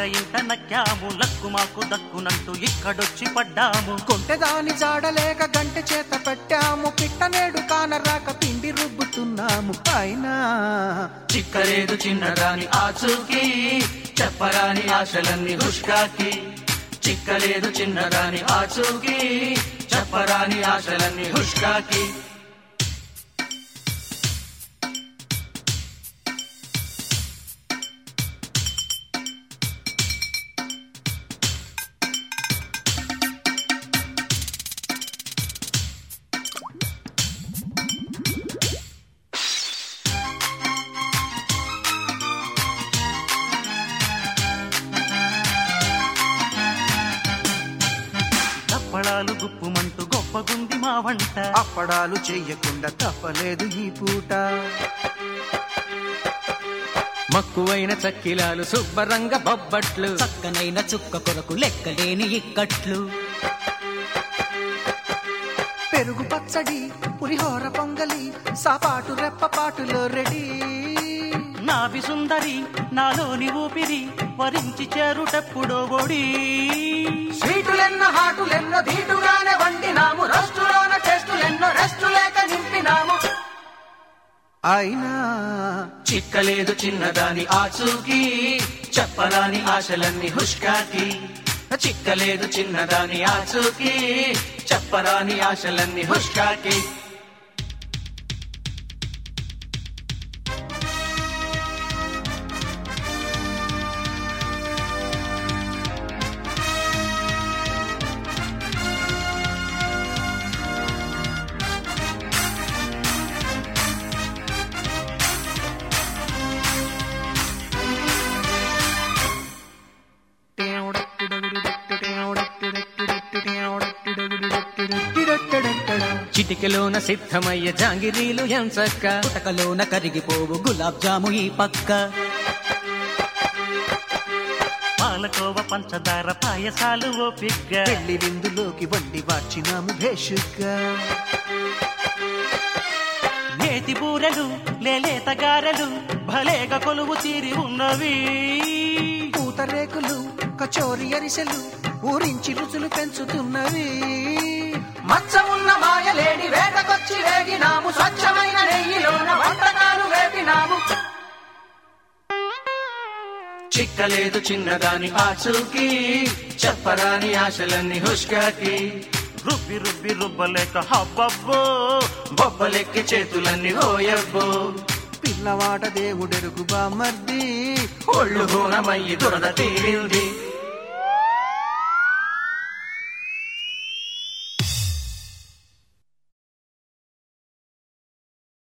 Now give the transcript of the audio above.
ఇంట నక్కాము లక్కు మాకు దక్కునంటూ ఇక్కడొచ్చి పడ్డాము కొంటెదాని జాడలేక గంట చేత పెట్టాము పిట్టనేడు కానరాక పిండి రుబ్బుతున్నాము అయినా చిక్కలేదు చిన్నదాని ఆచూకి చెప్పరాని ఆశలన్నీ హుష్కాకి చిక్కలేదు చిన్నదాని ఆచూకి చెప్పరాని ఆశలన్నీ హుష్కాకి తప్పడాలు గుప్పుమంటూ గొప్పగుంది మా వంట అప్పడాలు చెయ్యకుండా తప్పలేదు ఈ పూట మక్కువైన చక్కిలాలు శుభ్రంగా బొబ్బట్లు చక్కనైన చుక్క కొరకు లెక్కలేని ఇక్కట్లు పెరుగు పచ్చడి పులిహోర పొంగలి సాపాటు రెప్పపాటులో రెడీ నాభి సుందరి నాలోని ఊపిరి వరించి చేరుటెప్పుడో ఒడి స్వీటులెన్నో హాటులెన్నో ధీటుగానే వండినాము రోస్టులోన టేస్టులెన్నో రెస్టు లేక నింపినాము అయినా చిక్కలేదు చిన్నదాని ఆచూకి చెప్పరాని ఆశలన్నీ హుష్కాకి చిక్కలేదు చిన్నదాని ఆచూకి చెప్పరాని ఆశలన్నీ హుష్కాకి చిటికెలోన సిద్ధమయ్యే జాంగిరీలు ఎంచక్క పుటకలోన కరిగిపోవు గులాబ్ జాము ఈ పక్క పాలకోవ పంచదార పాయసాలు ఓపిగ్గా పెళ్లి విందులోకి వండి వార్చినాము భేషుగ్గా నేతి బూరెలు లేలేత గారెలు భలేగా కొలువు తీరి ఉన్నవి పూతరేకులు కచోరి అరిసెలు ఊరించి రుచులు పెంచుతున్నవి మచ్చమున్న మాయలేడి వేటకొచ్చి వేగినాము స్వచ్ఛమైన నెయ్యిలోన వంటకాలు వేపినాము చిక్కలేదు చిన్నదాని ఆచూకి చెప్పరాని ఆశలన్నీ హుష్కాకి రుబ్బి రుబ్బి రుబ్బలేక హబ్బబ్బో బొబ్బలెక్కి చేతులన్నీ హోయబ్బో పిల్లవాడ దేవుడెరుగు బామర్ది ఒళ్ళు హూనమయ్యి దురద తీరింది